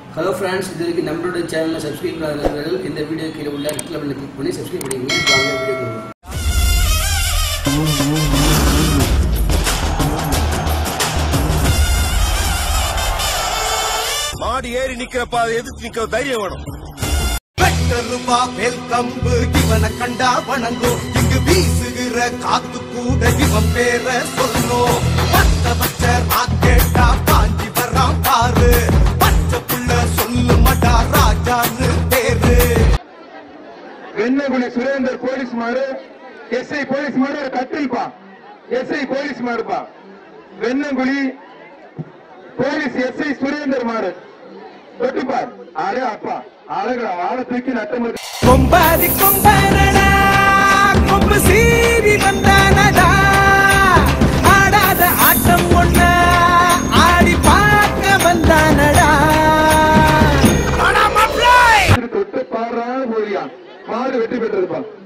hello friends இது வரைக்கும் நம்மளோட சேனலை சப்ஸ்கிரைப் பண்ணாதவர்கள் இந்த வீடியோ கீழே உள்ள ரெட் கலரில் கிளிக் பண்ணி சப்ஸ்கிரைப் பண்ணிக்கங்க வாங்க வீடியோ போகலாம் மாடி ஏறி நிக்கிறப்ப அதை எதிர்த்து நிக்கிற தைரியம் வேணும் வெட்டருவா வேல் கம்பு இவனை கண்டா வணங்கும் இங்கு வீசுகிற காத்து கூட இவன் பேர சொல்லும் பச்ச பச்ச ராக்கெட்டா பாஞ்சி வரான் பாரு பச்சை புள்ள சொல்லு மடா ராஜான்னு பேரு வெண்ணகுடி சுரேந்தர் போலீஸ் மாறு எஸ்ஐ போலீஸ் மாறு ஒரு கட்டில்பா எஸ்ஐ போலீஸ் மாறுப்பா வெண்ணங்குழி போலீஸ் எஸ்ஐ சுரேந்தர் மாறு தொட்டுப்பார் ஆளே அப்பா ஆளுகளை ஆளை தூக்கி நட்டம் கொம்பாதி கொம்பனடா கொம்பு சீறி வந்தானடா ஆடாத ஆட்டம் ஒண்ண ஆடி பார்க்க வந்தானடா தொட்டு பாடுறான்னு போறியா மாடு வெற்றி பெற்றிருப்பான்